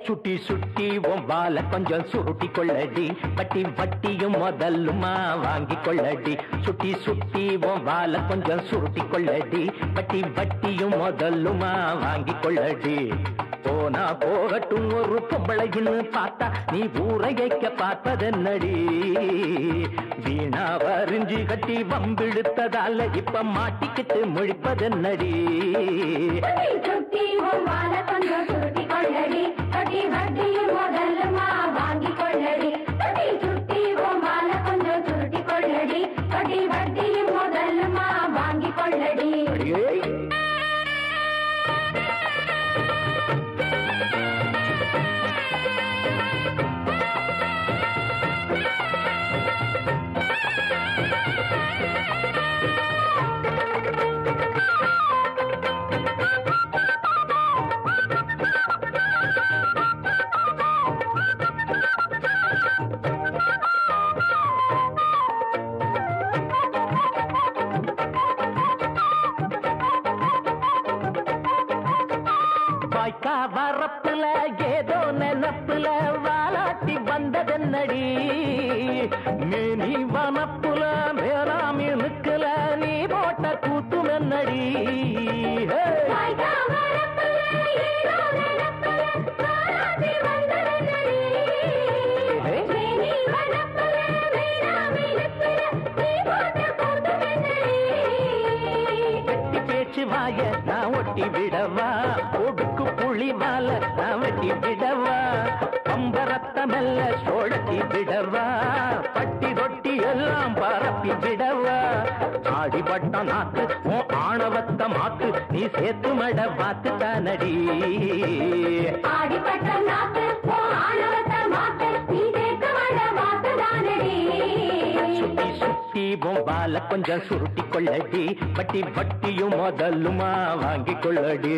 சுட்டி சுட்டி உன் வால கொஞ்சம் சுருட்டி கொள்ளடி வட்டி வட்டியும் முதல்லுமா வாங்கி கொள்ளடி சுட்டி சுட்டி உன் வால கொஞ்சம் சுருட்டி கொள்ளடி வட்டி வட்டியும் முதல்லுமா வாங்கி கொள்ளடி போனா போகட்டும் ஒரு பொம்பளைன்னு பார்த்தா நீ ஊரையைக்க பார்ப்பதென்னடி வீணா வரிஞ்சு கட்டி வம்பிழுத்ததால இப்ப மாட்டிக்கிட்டு முழிப்பதென்னடி சுத்தி சுத்தி உன் வாழ கொஞ்சம் சுருட்டி கொள்ளடி கட்டி வட்டியும் முதல்லுமா வாங்கி கொள்ளடி சுத்தி சுத்தி உன் வாழ கொஞ்சம் சுருட்டி கொள்ளடி கட்டி வட்டியும் முதல்லுமா வாங்கி கொள்ளடி அடியே வாய்க்கா வரப்புல ஏதோ நினப்புல வாலாட்டி வந்ததென்னடி மேனி வனப்புல மேலாமி நிக்கல நீ போட்ட கூத்து மென்னடி வாய்க்கா வரப்புல ஏதோ நினைப்புல வாராதி வந்ததென்னடி. மேனி வனப்புல வேளாமை நிற்பில நீ போட்ட கூத்துமென்னடி. வெட்டி பேச்சு வாய நான் ஒட்டி விடவா ஒடுக்கு புள்ளி மால நான் வெட்டி விடவா பம்பரத்த மெல்ல சோழத்தி விடவா பட்டி தொட்டி எல்லாம் பரப்பி விடவா ஆடிப்பட்ட நாக்கு உன் ஆணவத்த மாக்கு நீ சேர்த்து மட வாத்து தானடி ஆடிப்பட்ட நாக்கு உன் ஆணவத்தை மாத்து, நீ சேர்க்க வந்த வாக்குதானடி. சுத்தி சுத்தி பொம்பால கொஞ்சம் சுருட்டி கொள்ளடி பட்டி வட்டியும் முதலுமா வாங்கி கொள்ளடி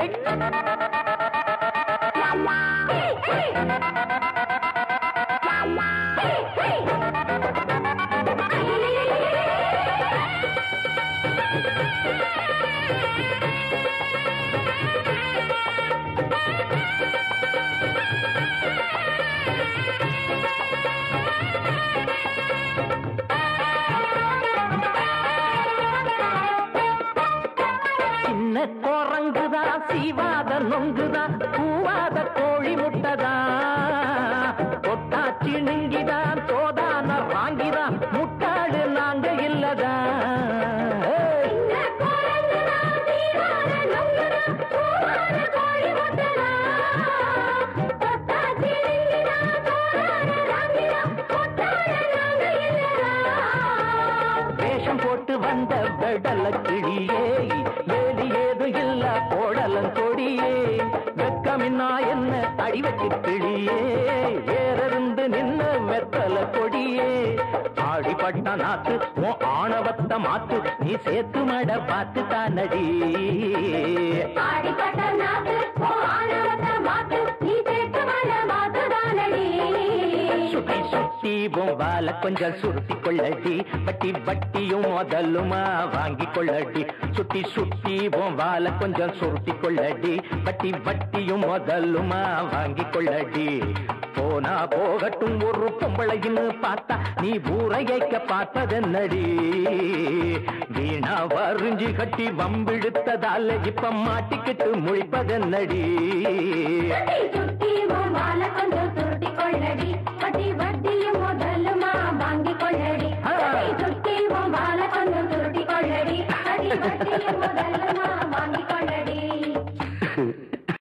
சின்ன குரங்குதா சீவாத நொங்குதா பூவாத கோழி முட்டதா கொட்டாச்சி நுங்கிதான் தோதான வாங்கிதா முட்டாடு நாங்க இல்லதா சின்ன குரங்குதா, சீவான நொங்குதா, பூவான கோழி முட்டதா. தொட்டாச்சி நெஞ்சிதா, தோளான ராங்கிதா, முட்டாட நாங்க இல்லதா. வேஷம் போட்டு வந்த வெடல கிளியே வேலி ஏது இல்ல கோடலன் கொடியே வெக்கமின்னா என்ன அடிவெட்டி கிளியே வேறிருந்து நின்ன மெத்தல கொடியே ஆடிப்பட்ட நாத்து உன் ஆணவத்த மாத்து நீ சேர்த்து மட பார்த்து தானடி ஆடிப்பட்ட நாக்கு, உன் ஆணவத்தை மாத்து, நீ சேர்க்க வந்த வாக்குதானடி. சுத்தி சுத்தி உன் வால கொஞ்சம் சுருட்டி கொள்ளடி வட்டி வட்டியும் முதலுமா வாங்கி கொள்ளடி சுத்தி சுத்தி உன் வால கொஞ்சம் சுருட்டி கொள்ளடி வட்டி வட்டியும் முதலுமா வாங்கி கொள்ளடி போனா போகட்டும் ஒரு பொம்பளைன்னு பார்த்தா நீ ஊரையைக்க பார்த்ததென்னடி வீணா வரிஞ்சு கட்டி வம்பிழுத்ததால இப்ப மாட்டிக்கிட்டு முழிப்பதென்னடி சுத்தி சுத்தி உன் வாழ கொஞ்சம் சுருட்டி கொள்ளடி வட்டி வட்டியும் முதலுமா வாங்கி கொள்ளடி சுத்தி சுத்தி உன் வாழ கொஞ்சம் சுருட்டி கொள்ளடி வட்டி வட்டியும் முதல்ல